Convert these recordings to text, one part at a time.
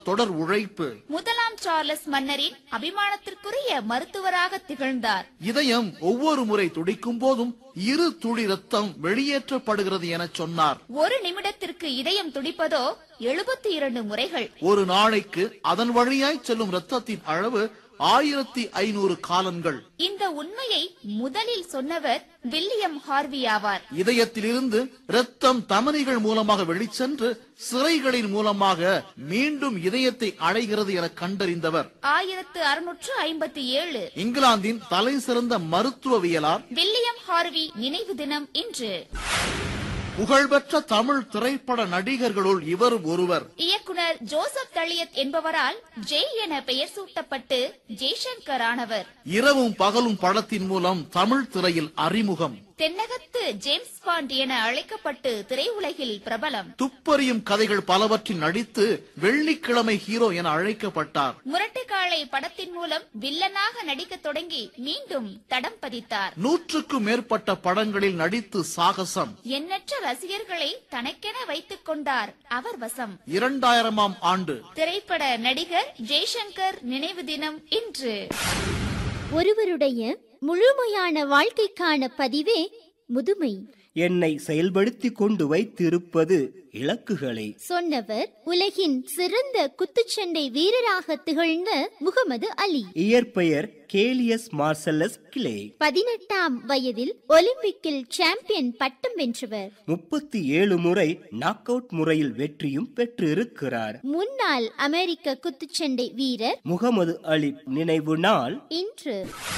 தொடர் உழைப்பு முதலாம் சார்லஸ் மன்னரின் அபிமானத்திற்குரிய மருத்துவராக திகழ்ந்தார் இதயம் ஒவ்வொரு முறை துடிக்கும் போதும் இரு துளி ரத்தம் வெளியேற்றப்படுகிறது என சொன்னார் ஒரு நிமிடத்திற்கு இதயம் துடிப்பதோ எழுபத்தி இரண்டு முறைகள் ஒரு நாளைக்கு அதன் வழியாய் செல்லும் ரத்தத்தின் அளவு ஆயிரத்தி ஐநூறு காலன்கள் இந்த உண்மையை முதலில் சொன்னவர் வில்லியம் ஹார்வி ஆவார் இதயத்திலிருந்து இரத்தம் தமனிகள் மூலமாக வெளிச்சென்று சிறைகளின் மூலமாக மீண்டும் இதயத்தை அடைகிறது என கண்டறிந்தவர் ஆயிரத்து அறுநூற்று ஐம்பத்தி ஏழு இங்கிலாந்தின் தலை சிறந்த மருத்துவவியலார் வில்லியம் ஹார்வி நினைவு தினம் இன்று புகழ்பெற்ற தமிழ் திரைப்பட நடிகர்களுள் இவரும் ஒருவர் இயக்குனர் ஜோசப் தளியத் என்பவரால் ஜெய் என பெயர் சூட்டப்பட்டு ஜெய்சங்கர் ஆனவர் இரவும் பகலும் படத்தின் மூலம் தமிழ் திரையில் அறிமுகம் தென்னகத்து ஜேம்ஸ் பாண்ட் என அழைக்கப்பட்டு திரையுலகில் பிரபலம் துப்பறியும் கதைகள் பலவற்றில் நடித்து வெள்ளிக்கிழமை ஹீரோ என அழைக்கப்பட்டார் முரட்டுக்காளை படத்தின் மூலம் வில்லனாக நடிக்கத் தொடங்கி மீண்டும் தடம் பதித்தார் நூற்றுக்கும் மேற்பட்ட படங்களில் நடித்து சாகசம் எண்ணற்ற ரசிகர்களை தனக்கென வைத்துக் கொண்டார் அவர் வசம் இரண்டாயிரமாம் ஆண்டு திரைப்பட நடிகர் ஜெய்சங்கர் நினைவு தினம் இன்று ஒருவருடைய முழுமையான வாழ்க்கைக்கான பதிவே முதுமை என்னை செயல்படுத்தி கொண்டு வைத்திருப்பது இலக்குகளே சொன்னவர் உலகின் சிறந்த குத்துச்சண்டை வீரராக திகழ்ந்த முகமது அலி இயற்பெயர் கேலியஸ் மார்சல்லஸ் கிளே பதினெட்டாம் வயதில் ஒலிம்பிக்கில் சாம்பியன் பட்டம் வென்றவர் முப்பத்தி ஏழு முறை நாக் அவுட் முறையில் வெற்றியும் பெற்றிருக்கிறார் முன்னாள் அமெரிக்க குத்துச்சண்டை வீரர் முகமது அலி நினைவு நாள் இன்று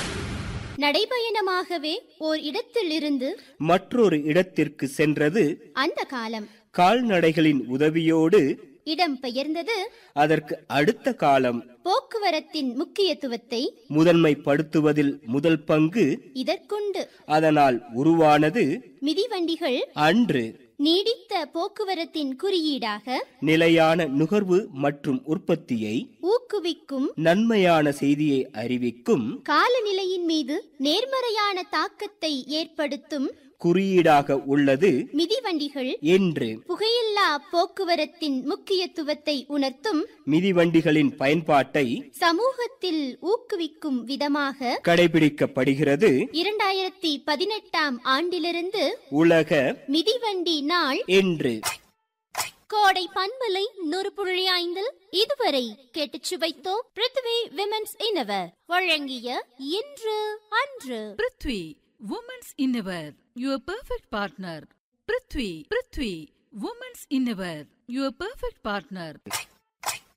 நடைபயணமாகவே ஓர் இடத்திலிருந்து மற்றொரு இடத்திற்கு சென்றது அந்த காலம் கால்நடைகளின் உதவியோடு இடம் பெயர்ந்தது அதற்கு அடுத்த காலம் போக்குவரத்தின் முக்கியத்துவத்தை முதன்மைப்படுத்துவதில் முதல் பங்கு இதற்குண்டு அதனால் உருவானது மிதிவண்டிகள் அன்று நீடித்த போக்குவரத்தின் குறியீடாக நிலையான நுகர்வு மற்றும் உற்பத்தியை ஊக்குவிக்கும் நன்மையான செய்தியை அறிவிக்கும் காலநிலையின் மீது நேர்மறையான தாக்கத்தை ஏற்படுத்தும் குறியீடாக உள்ளது மிதிவண்டிகள் என்று புகையில்லா போக்குவரத்தின் முக்கியத்துவத்தை உணர்த்தும் மிதிவண்டிகளின் பயன்பாட்டை சமூகத்தில் ஊக்குவிக்கும் விதமாக கடைபிடிக்கப்படுகிறது இரண்டாயிரத்தி பதினெட்டாம் ஆண்டிலிருந்து உலக மிதிவண்டி நாள் என்று கோடை பண்பலை நூறு புள்ளி ஐந்தில் இதுவரை கேட்டுச் சுவைத்தோம் பிருத்வி விமென்ஸ் இன்னவர் வழங்கிய இன்று அன்று prithvi women's innerwear your perfect partner prithvi prithvi women's innerwear your perfect partner